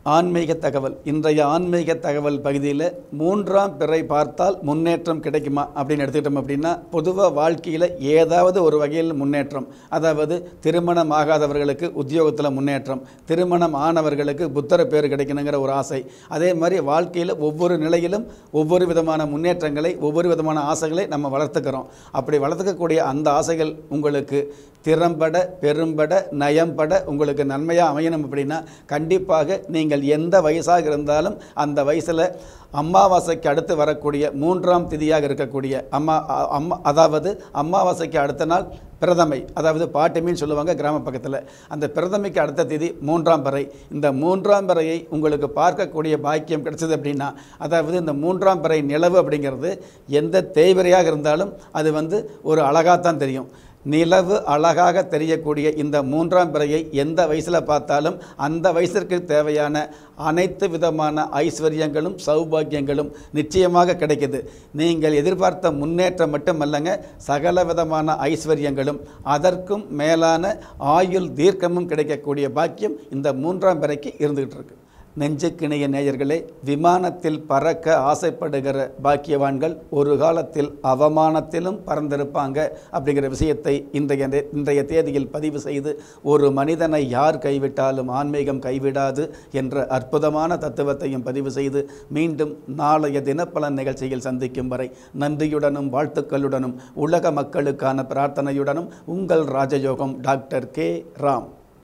ஆன்மீக தகவல் இன்றைய ஆன்மீக தகவல் பகுதியில் மூன்றாம் பிறை பார்த்தால் முன்னேற்றம் கிடைக்குமா அப்படின்னு எடுத்துக்கிட்டோம் அப்படின்னா பொதுவாக வாழ்க்கையில் ஏதாவது ஒரு வகையில் முன்னேற்றம் அதாவது திருமணம் ஆகாதவர்களுக்கு உத்தியோகத்தில் முன்னேற்றம் திருமணம் ஆனவர்களுக்கு புத்தர பேர் கிடைக்கணுங்கிற ஒரு ஆசை அதே மாதிரி வாழ்க்கையில் ஒவ்வொரு நிலையிலும் ஒவ்வொரு விதமான முன்னேற்றங்களை ஒவ்வொரு விதமான ஆசைகளை நம்ம வளர்த்துக்கிறோம் அப்படி வளர்த்துக்கக்கூடிய அந்த ஆசைகள் உங்களுக்கு திறம்பட பெரும்பட நயம்பட உங்களுக்கு நன்மையாக அமையணும் அப்படின்னா கண்டிப்பாக நீங்கள் எந்த வயசாக இருந்தாலும் அந்த வயசில் அமாவாசைக்கு அடுத்து வரக்கூடிய மூன்றாம் திதியாக இருக்கக்கூடிய அம்மா அ- அம்மா அதாவது அமாவாசைக்கு அடுத்த நாள் பிரதமை அதாவது பாட்டுமின்னு சொல்லுவாங்க கிராம பக்கத்தில் அந்த பிரதமைக்கு அடுத்த திதி மூன்றாம் பிறை இந்த மூன்றாம் பிறையை உங்களுக்கு பார்க்கக்கூடிய பாக்கியம் கிடைச்சது அப்படின்னா அதாவது இந்த மூன்றாம் பிறை நிலவு அப்படிங்கிறது எந்த தேய்பிறையாக இருந்தாலும் அது வந்து ஒரு அழகாகத்தான் தெரியும் நிலவு அழகாக தெரியக்கூடிய இந்த மூன்றாம் பிறையை எந்த வயசில் பார்த்தாலும் அந்த வயசிற்கு தேவையான அனைத்து விதமான ஐஸ்வர்யங்களும் சௌபாக்கியங்களும் நிச்சயமாக கிடைக்குது நீங்கள் எதிர்பார்த்த முன்னேற்றம் மட்டுமல்லங்க சகல விதமான ஐஸ்வர்யங்களும் அதற்கும் மேலான ஆயுள் தீர்க்கமும் கிடைக்கக்கூடிய பாக்கியம் இந்த மூன்றாம் பிறைக்கு இருந்துகிட்டு இருக்கு நெஞ்சுக்கிணைய நேயர்களே விமானத்தில் பறக்க ஆசைப்படுகிற பாக்கியவான்கள் ஒரு காலத்தில் அவமானத்திலும் பறந்திருப்பாங்க அப்படிங்கிற விஷயத்தை இன்றைய நே- இன்றைய தேதியில் பதிவு செய்து ஒரு மனிதனை யார் கைவிட்டாலும் ஆன்மீகம் கைவிடாது என்ற அற்புதமான தத்துவத்தையும் பதிவு செய்து மீண்டும் நாளைய தினப்பலன் நிகழ்ச்சியில் சந்திக்கும் வரை நன்றியுடனும் வாழ்த்துக்களுடனும் உலக மக்களுக்கான பிரார்த்தனையுடனும் உங்கள் ராஜயோகம் டாக்டர் கே ராம்